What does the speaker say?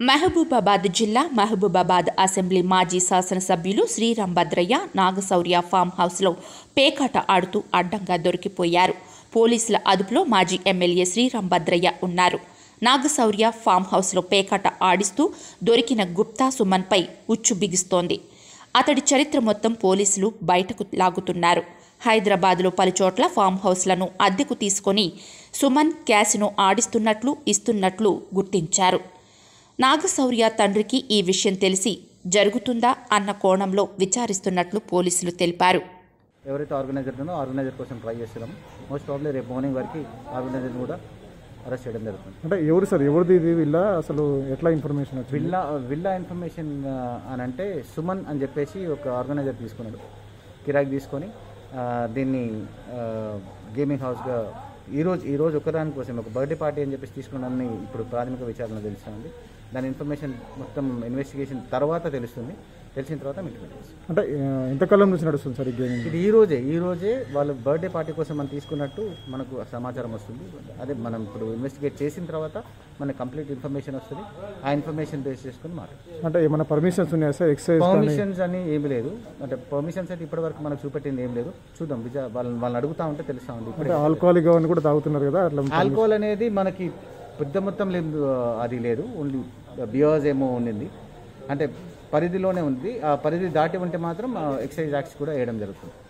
మహబూబాబాద్ జిల్లా మహబూబాబాద్ అసెంబ్లీ మాజీ శాసనసభ్యులు శ్రీరామ్ భద్రయ్య నాగశౌర్య ఫామ్ హౌస్లో పేకాట ఆడుతూ అడ్డంగా దొరికిపోయారు పోలీసుల అదుపులో మాజీ ఎమ్మెల్యే శ్రీరామ్ భద్రయ్య ఉన్నారు నాగశౌర్య ఫామ్ హౌస్లో పేకాట ఆడిస్తూ దొరికిన గుప్తా సుమన్పై ఉచ్చు బిగిస్తోంది అతడి చరిత్ర మొత్తం పోలీసులు బయటకు లాగుతున్నారు హైదరాబాద్లో పలుచోట్ల ఫామ్ హౌస్లను అద్దెకు తీసుకొని సుమన్ క్యాసినో ఆడిస్తున్నట్లు ఇస్తున్నట్లు గుర్తించారు నాగశౌర్య తండ్రికి ఈ విషయం తెలిసి జరుగుతుందా అన్న కోణంలో విచారిస్తున్నట్లు పోలీసులు తెలిపారు ఎవరైతే ఆర్గనైజర్ ఉందో ఆర్గనైజర్ కోసం ట్రై చేస్తున్నాం మోస్ట్ ప్రాబ్లీ రేపు మార్నింగ్ వరకు ఆర్గనైజర్ కూడా అరెస్ట్ చేయడం జరుగుతుంది అంటే ఎవరు సార్ ఎవరిది ఇది వీళ్ళ అసలు ఎట్లా ఇన్ఫర్మేషన్ వచ్చింది విల్లా విల్లా ఇన్ఫర్మేషన్ ఆ, అని అంటే సుమన్ అని చెప్పేసి ఒక ఆర్గనైజర్ తీసుకున్నాడు కిరాక్ తీసుకొని ఆ, దీన్ని ఆ, గేమింగ్ హౌస్గా ఈరోజు ఈరోజు ఒకదాని కోసం ఒక బర్త్డే పార్టీ అని చెప్పేసి తీసుకున్నాడని ఇప్పుడు ప్రాథమిక విచారణ తెలుస్తుంది దాని ఇన్ఫర్మేషన్ మొత్తం ఇన్వెస్టిగేషన్ తర్వాత తెలుస్తుంది తెలిసిన తర్వాత మీకు తెలుస్తుంది అంటే ఆ, ఎంతకాలం నుంచి నడుస్తుంది సార్ ఈ గేమింగ్ ఇది ఈ రోజే ఈ రోజే వాళ్ళ బర్త్డే పార్టీ కోసం మనం తీసుకున్నట్టు మనకు సమాచారం వస్తుంది అదే మనం ఇప్పుడు ఇన్వెస్టిగేట్ చేసిన తర్వాత మనకు కంప్లీట్ ఇన్ఫర్మేషన్ వస్తుంది ఆ ఇన్ఫర్మేషన్ బేస్ చేసుకుని మాట్లాడు అంటే ఏమైనా పర్మిషన్స్ ఉన్నాయా సార్ ఎక్సైజ్ కానీ పర్మిషన్స్ అని ఏమి లేదు అంటే పర్మిషన్స్ అయితే ఇప్పటివరకు మనకు చూపెట్టింది ఏం లేదు చూద్దాం విజయ వాళ్ళని వాళ్ళని అడుగుతా ఉంటే తెలుస్తా ఉంది అంటే ఇప్పుడు ఆల్కహాలిక్ అవన్నీ కూడా తాగుతున్నారు కదా అట్లా ఆల్కహాల్ అనేది మనకి పెద్ద మొత్తం లేదు అది లేదు ఓన్లీ బియర్స్ ఏమో ఉండింది అంటే పరిధిలోనే ఉంది ఆ పరిధి దాటి ఉంటే మాత్రం ఎక్సైజ్ యాక్ట్స్ కూడా వేయడం జరుగుతుంది